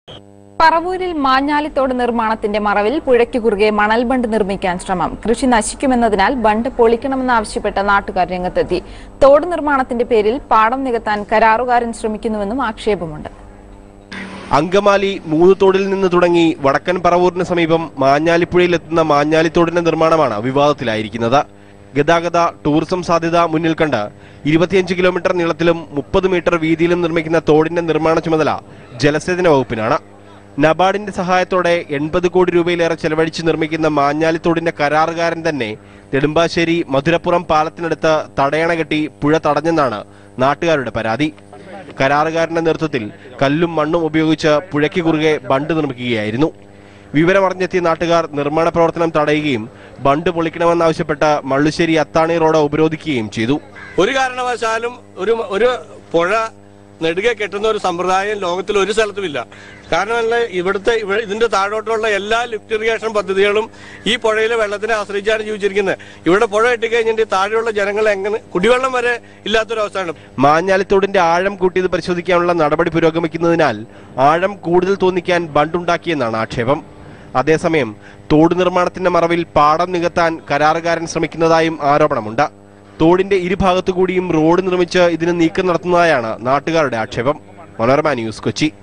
പറവൂരിൽ മാഞ്ഞാലിത്തോട് നിർമ്മാണത്തിന്റെ മറവിൽ പുഴയ്ക്ക് കുറുകെ മണൽ ബണ്ട് നിർമ്മിക്കാൻ ശ്രമം കൃഷി നശിക്കുമെന്നതിനാൽ ബണ്ട് പൊളിക്കണമെന്നാവശ്യപ്പെട്ട നാട്ടുകാർ രംഗത്തെത്തി തോട് നിർമ്മാണത്തിന്റെ പേരിൽ പാടം നികത്താൻ കരാറുകാരൻ ശ്രമിക്കുന്നുവെന്നും ആക്ഷേപമുണ്ട് അങ്കമാലി മൂന്ന് തോടിൽ നിന്ന് തുടങ്ങി വടക്കൻ പറവൂരിന് സമീപം മാഞ്ഞാലിപ്പുഴയിലെത്തുന്ന മാഞ്ഞാലിത്തോടിന്റെ നിർമ്മാണമാണ് വിവാദത്തിലായിരിക്കുന്നത് ഗതാഗത ടൂറിസം സാധ്യത മുന്നിൽ കണ്ട് ഇരുപത്തിയഞ്ച് കിലോമീറ്റർ നീളത്തിലും മുപ്പത് മീറ്റർ വീതിയിലും നിർമ്മിക്കുന്ന തോടിന്റെ നിർമ്മാണ ചുമതല ജലസേചന വകുപ്പിനാണ് നബാർഡിന്റെ സഹായത്തോടെ എൺപത് കോടി രൂപയിലേറെ ചെലവഴിച്ച് നിർമ്മിക്കുന്ന മാഞ്ഞാലിത്തോടിന്റെ കരാറുകാരൻ തന്നെ നെടുമ്പാശ്ശേരി മധുരപ്പുറം പാലത്തിനടുത്ത് തടയണ കെട്ടി പുഴ തടഞ്ഞെന്നാണ് നാട്ടുകാരുടെ പരാതി കരാറുകാരന്റെ നേതൃത്വത്തിൽ കല്ലും മണ്ണും ഉപയോഗിച്ച് പുഴയ്ക്ക് കുറുകെ ബണ്ട് നിർമ്മിക്കുകയായിരുന്നു വിവരമറിഞ്ഞെത്തിയ നാട്ടുകാർ നിർമ്മാണ പ്രവർത്തനം തടയുകയും ബണ്ട് പൊളിക്കണമെന്നാവശ്യപ്പെട്ട് മള്ളുശ്ശേരി അത്താണി റോഡ് ഉപരോധിക്കുകയും ചെയ്തു ഒരു കാരണവശാലും ഒരു ഒരു പുഴ നെടുകെ കെട്ടുന്ന ഒരു സമ്പ്രദായം ലോകത്തിൽ ഒരു സ്ഥലത്തുമില്ല കാരണം അല്ല ഇവിടുത്തെ ഇവ- ഇതിന്റെ താഴോട്ടുള്ള എല്ലാ ലിഫ്റ്റ് ഇറിഗേഷൻ പദ്ധതികളും ഈ പുഴയിലെ വെള്ളത്തിനെ ആശ്രയിച്ചാണ് ജീവിച്ചിരിക്കുന്നത് ഇവിടെ പുഴ കെട്ടിക്കഴിഞ്ഞിട്ട് താഴെയുള്ള ജനങ്ങൾ എങ്ങനെ കുടിവെള്ളം വരെ ഇല്ലാത്തൊരവസ്ഥയാണ് മാഞ്ഞാലിത്തോടിന്റെ ആഴം കൂട്ടിയത് പരിശോധിക്കാനുള്ള നടപടി പുരോഗമിക്കുന്നതിനാൽ ആഴം കൂടുതൽ തോന്നിക്കാൻ ബണ്ടുണ്ടാക്കിയെന്നാണ് ആക്ഷേപം അതേസമയം തോട് നിർമ്മാണത്തിന്റെ മറവിൽ പാടം നികത്താൻ കരാറുകാരൻ ശ്രമിക്കുന്നതായും ആരോപണമുണ്ട് തോടിന്റെ ഇരുഭാഗത്തു കൂടിയും റോഡ് നിർമ്മിച്ച് ഇതിന് നീക്കം നടത്തുന്നതായാണ് നാട്ടുകാരുടെ ആക്ഷേപം മനോരമ ന്യൂസ് കൊച്ചി